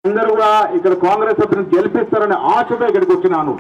అందరూ కూడా ఇక్కడ కాంగ్రెస్ సభ్యులను గెలిపిస్తారనే ఆశతో ఇక్కడికి వచ్చినాను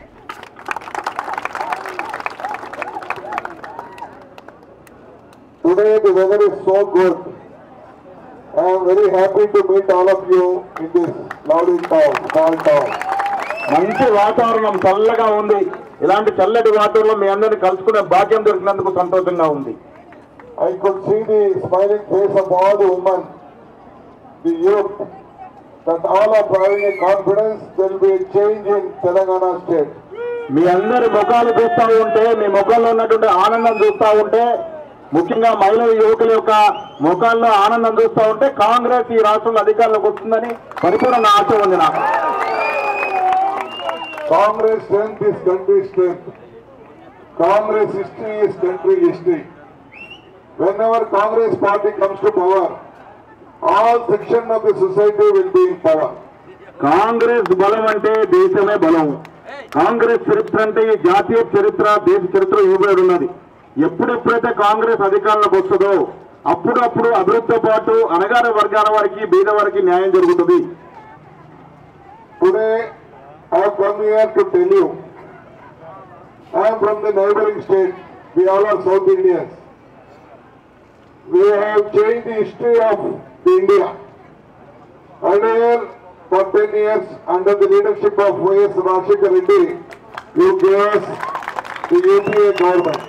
Today the weather is so good. I am very happy to meet all of you in this lovely town, small town. మంచి వాతావరణం చల్లగా ఉంది ఇలాంటి చల్లటి వాతావరణంలో మీ అందరిని కలుసుకునే భాగ్యం దొరికినందుకు సంతోషంగా ఉంది I could see the smiling face of all the women, the youth, that all are having a confidence there will be a change in Telangana state. మీ అందరి ముఖాలు చూస్తూ ఉంటే మీ ముఖాల్లో ఉన్నటువంటి ఆనందం చూస్తూ ఉంటే ముఖ్యంగా మహిళల యువకుల యొక్క ముఖాల్లో ఆనందం చూస్తూ ఉంటే కాంగ్రెస్ ఈ రాష్ట్రంలో అధికారంలోకి వస్తుందని పరిపూర్ణ ఆశ ఉంది నాకు Congress strength is country strength. Congress history is country history. Whenever Congress party comes to power, all section of the society will be in power. Congress బలం అంటే దేశమే బలం కాంగ్రెస్ చరిత్ర అంటే ఈ జాతీయ చరిత్ర దేశ చరిత్ర ఇవ్వబడి ఉన్నది ఎప్పుడెప్పుడైతే కాంగ్రెస్ అధికారంలోకి వస్తుందో అప్పుడప్పుడు అభివృద్ధితో పాటు అనగాన వర్గాల వారికి బీద వారికి న్యాయం జరుగుతుంది Today, I have come here to tell you, I am from the neighboring state, we all are South Indians. We have changed the history of the India. Earlier, for 10 years, under the leadership of Y.S. Rajshekar Reddy, you gave us the UPA government.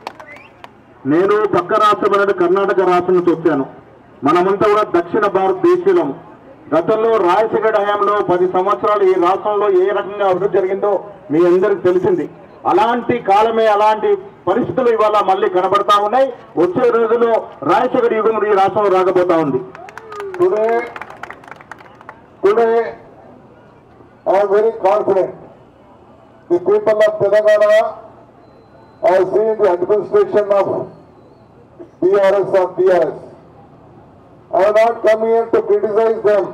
నేను పక్క రాష్ట్రమైన కర్ణాటక రాష్ట్రం నుంచి వచ్చాను మనమంతా కూడా దక్షిణ భారతదేశీయులం గతంలో రాజశేఖర హయాంలో పది సంవత్సరాలు ఈ రాష్ట్రంలో ఏ రకంగా అభివృద్ధి జరిగిందో మీ అందరికి తెలిసింది అలాంటి కాలమే అలాంటి పరిస్థితులు ఇవాళ మళ్ళీ కనబడతా ఉన్నాయి వచ్చే రోజుల్లో రాజశేఖర యుగం ఈ రాష్ట్రంలో రాకపోతా ఉంది Today, today, I am very confident. The people of Telangana are seeing the administration of BRS or DRS. I have not come here to criticize them.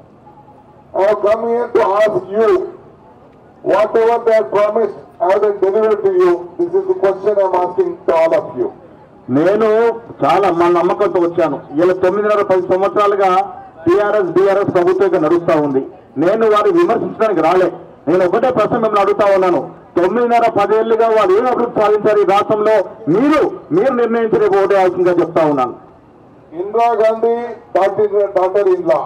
I have come here to ask you, whatever they have promised, have they delivered to you? This is the question I am asking to all of you. నేను చాలా మా నమ్మకంతో వచ్చాను ఇలా తొమ్మిదిన్నర పది సంవత్సరాలుగా TRS BRS ప్రభుత్వం నడుస్తా ఉంది నేను వారిని విమర్శించడానికి రాలే నేను ఒకటే ప్రశ్న మిమ్మల్ని అడుగుతా ఉన్నాను తొమ్మిదిన్నర పదేళ్లుగా వారు ఏం అభివృద్ధి సాధించారు ఈ రాష్ట్రంలో మీరు మీరు నిర్ణయించిన ఓటే అవసరంగా చెప్తా ఉన్నాను Indira Gandhi, daughter- daughter-in-law.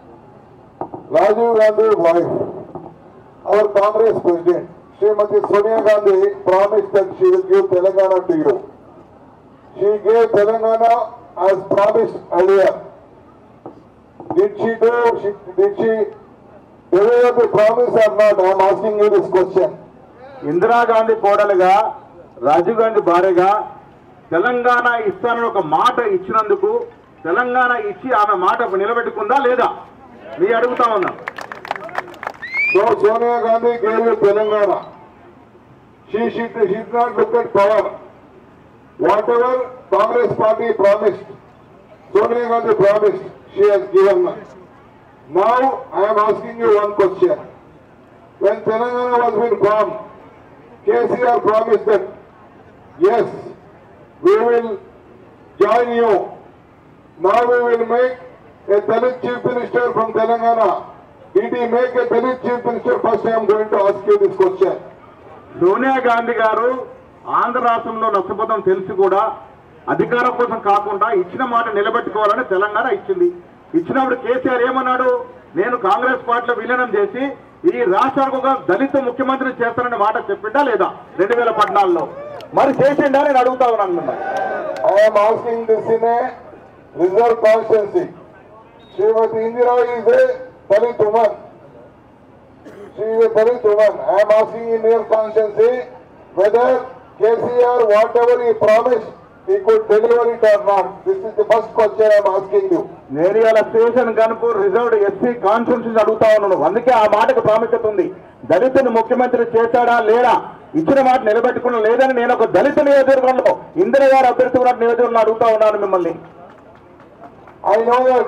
Rajiv Gandhi, wife. Our Congress president, Srimati Sonia Gandhi promised that she will give Telangana to you. She gave Telangana as promised earlier. Did she do, she, did she deliver the promise or not? I am asking you this question. Indira Gandhi కోడలుగా రాజీవ్ గాంధీ భార్యగా తెలంగాణ ఇస్తానని ఒక మాట ఇచ్చినందుకు తెలంగాణ ఇచ్చి ఆమె మాట నిలబెట్టుకుందా లేదా మీ అడుగుతా ఉన్నా So Sonia Gandhi gave you Telangana. She, she, she did not look at power. Whatever Congress party promised, Sonia Gandhi promised, she has given. Now I am asking you one question. When Telangana was being formed, KCR promised that, yes, we will join you. Now we will make a Dalit chief minister from Telangana. Did he make a Dalit chief minister? First I am going to ask you this question. Sonia Gandhi గారు ఆంధ్ర రాష్ట్రంలో నష్టపోతాం తెలిసి కూడా అధికారం కోసం కాకుండా ఇచ్చిన మాట నిలబెట్టుకోవాలని తెలంగాణ ఇచ్చింది ఇచ్చినప్పుడు కేసీఆర్ ఏమన్నాడు నేను కాంగ్రెస్ పార్టీలో విలీనం చేసి ఈ రాష్ట్రానికి ఒక దళిత ముఖ్యమంత్రిని చేస్తానని మాట చెప్పిండా లేదా రెండు వేల పద్నాలుగులో మరి చేసిండా నేను అడుగుతా ఉన్నాను మిమ్మల్ని I am asking this in a reserve constituency. Srimati Indira is a Dalit woman. She is a Dalit woman. I am asking in your constituency whether KCR, whatever he promised, he could deliver it or not. This is the first question I am asking you. నేను ఇలా station Kanupur reserved SC constituency అడుగుతా ఉన్నాను అందుకే ఆ మాటకు ప్రాముఖ్యత ఉంది దళితుని ముఖ్యమంత్రి చేశాడా లేడా ఇచ్చిన మాట నిలబెట్టుకున్న లేదని నేను ఒక దళిత నియోజకవర్గంలో ఇందిర గారు అభ్యర్థి ఉన్న నియోజకవర్గంలో అడుగుతా ఉన్నాను మిమ్మల్ని I know that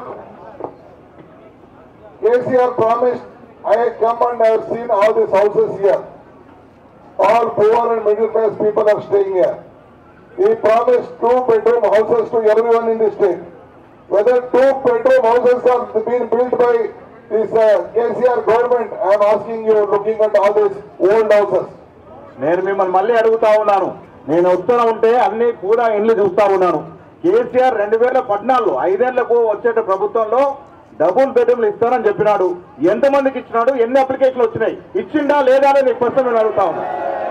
KCR promised, I have come and I have seen all these houses here. All poor and middle class people are staying here. He promised two bedroom houses to everyone in the state. Whether two bedroom houses are being built by this uh, KCR government, I am asking you, looking at all these old houses. నేను మిమ్మల్ని మళ్ళీ అడుగుతా ఉన్నాను నేను వస్తున్నా ఉంటే అన్ని కూడా ఇండ్లు చూస్తా ఉన్నాను కేసీఆర్ రెండు వేల పద్నాలుగు ఐదేళ్లకు వచ్చేట ప్రభుత్వంలో డబుల్ బెడ్రూమ్లు ఇస్తానని చెప్పినాడు ఎంతమందికి ఇచ్చినాడు ఎన్ని అప్లికేషన్లు వచ్చినాయి ఇచ్చిండా లేదా అని నీకు క్వశ్చన్ నేను అడుగుతా ఉన్నా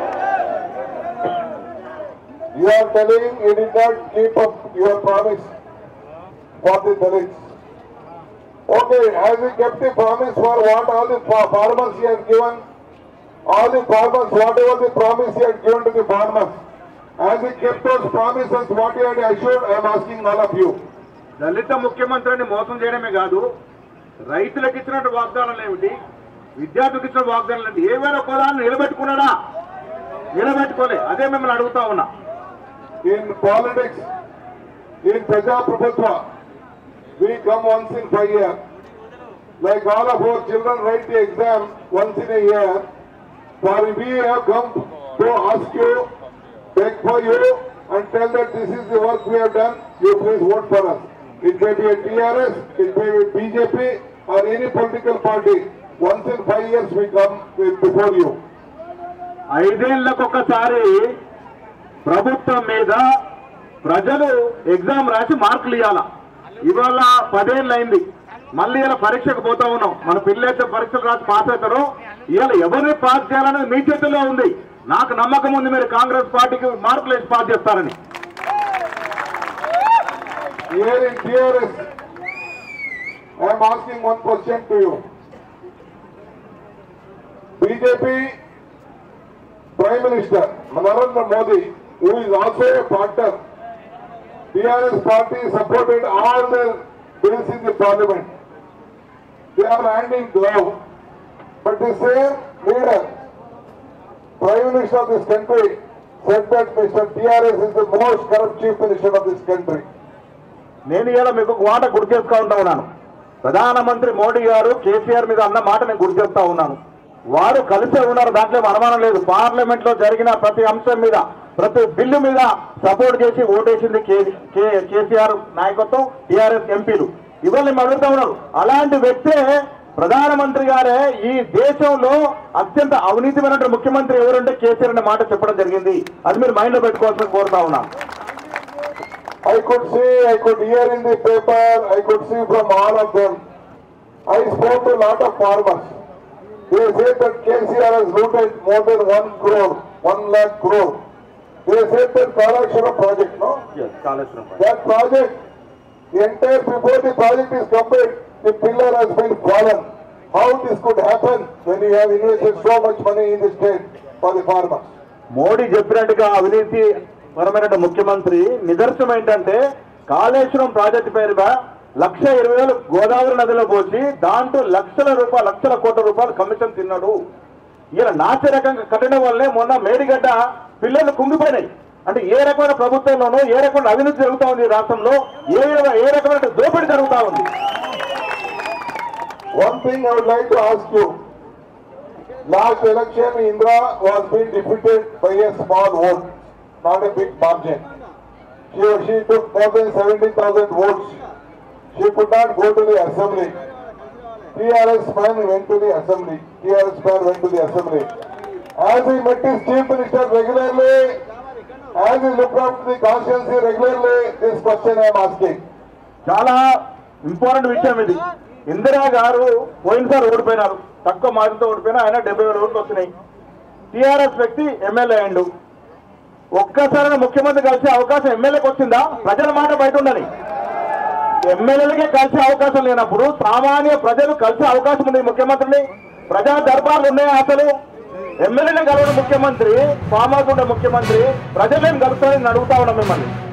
You are telling you did not keep up your promise for the Dalits. Okay, has he kept the promise for what all the fa- farmers he has given? All the farmers, whatever the promise he had given to the farmers. Has he kept those promises what he had assured? I am asking all of you. దళిత ముఖ్యమంత్రిని మోసం చేయడమే కాదు రైతులకు ఇచ్చినట్టు వాగ్దానాలు ఏమిటి విద్యార్థులకు ఇచ్చిన వాగ్దానాలు ఏంటి ఏవైనా ఒకదాన్ని నిలబెట్టుకున్నాడా నిలబెట్టుకోలే అదే మిమ్మల్ని అడుగుతా ఉన్నా In politics, in Praja Prabhutva, we come once in five years. Like all of our children write the exam once in a year. For we have come to ask you, beg for you and tell that this is the work we have done, you please vote for us. It may be a TRS, it may be BJP or any political party. Once in five years we come with before you. ఐదేళ్లకు ఒకసారి ప్రభుత్వం మీద ప్రజలు exam రాసి మార్కులు ఇవ్వాల ఇవాళ పదేళ్ళు అయింది మళ్ళీ ఇలా పరీక్షకు పోతా ఉన్నాం మన పిల్లలైతే పరీక్షలు రాసి పాస్ అవుతారో ఇవాళ ఎవరిని పాస్ చేయాలనేది మీ చేతుల్లో ఉంది నాకు నమ్మకం ఉంది మీరు కాంగ్రెస్ పార్టీకి మార్కులు వేసి పాస్ చేస్తారని Here in TRS, I am asking one question to you. BJP Prime Minister Narendra Modi, who is also a partner, TRS party supported all the bills in the parliament. They are hand in glove. But the same leader, Prime Minister of this country, said that Mr. TRS is the most corrupt chief minister of this country. నేను ఇలా మీకు ఒక మాట గుర్తు చేస్తా ఉంటా ఉన్నాను ప్రధానమంత్రి మోడీ గారు కేసీఆర్ మీద అన్న మాట నేను గుర్తు చేస్తా ఉన్నాను వారు కలిసే ఉన్నారు దాంట్లో ఏం అనుమానం లేదు పార్లమెంట్ లో జరిగిన ప్రతి అంశం మీద ప్రతి బిల్లు మీద సపోర్ట్ చేసి ఓటేసింది కే- కే- కేసీఆర్ నాయకత్వం టీఆర్ఎస్ ఎంపీలు ఇవాళ మేము అడుగుతా ఉన్నారు అలాంటి వ్యక్తే ప్రధానమంత్రి గారే ఈ దేశంలో అత్యంత అవినీతిమైనటువంటి ముఖ్యమంత్రి ఎవరంటే కేసీఆర్ అనే మాట చెప్పడం జరిగింది అది మీరు మైండ్ లో పెట్టుకోవాల్సిన కోరుతా ఉన్నాను I could see, I could hear in the paper, I could see from all of them. I spoke to a lot of farmers. They say that KCR has looted more than one crore, one lakh crore. They said that Kalakshara project, no? Kaleshwaram That project, the entire, before the project is complete, the pillar has been fallen. How this could happen when you have invested so much money in the state for the farmers? Modi చెప్పినట్టుగా అవినీతి పరమైన ముఖ్యమంత్రి నిదర్శనం ఏంటంటే Kaleshwaram project పేరుగా లక్ష ఇరవై వేలు గోదావరి నదిలో పోసి దాంట్లో లక్షల రూపాయలు లక్షల కోట్ల రూపాయలు కమిషన్ తిన్నాడు ఈయన నాసి రకంగా కట్టడం వల్లే మొన్న మేడిగడ్డ పిల్లలు కుంగిపోయినాయి అంటే ఏ రకమైన ప్రభుత్వంలోనూ ఏ రకమైన అవినీతి జరుగుతా ఉంది ఈ రాష్ట్రంలో ఏ ఏ రకమైన దోపిడీ జరుగుతా ఉంది One thing I would like to ask you. Last election, Indra was being defeated by a small vote, not a big margin. She, she took more than 70,000 votes. She could not go to the assembly. TRS man went to the assembly. TRS man went to the assembly. As he met his chief minister regularly, as he looked up the constituency regularly, this question I am asking. చాలా important విషయం ఇది ఇందిరా గారు పోయినసారి ఓడిపోయినారు తక్కువ మార్కులతో ఓడిపోయినా ఆయన డెబ్బై వేల ఓట్లు వచ్చినాయి టిఆర్ఎస్ వ్యక్తి ఎమ్మెల్యే అయిండు ఒక్కసారి ముఖ్యమంత్రి కలిసే అవకాశం ఎమ్మెల్యేకి వచ్చిందా ప్రజల మాట బయట ఉండాలి ఎమ్మెల్యేలకే కలిసే అవకాశం లేనప్పుడు సామాన్య ప్రజలు కలిసే అవకాశం ఉంది ఈ ముఖ్యమంత్రిని ప్రజా దర్బార్లు ఉన్నాయా అసలు ఎమ్మెల్యేని కలవడం ముఖ్యమంత్రి ఫామ్ హౌస్ ఉండే ముఖ్యమంత్రి ప్రజలను కలుస్తారని అడుగుతా ఉన్నాం మిమ్మల్ని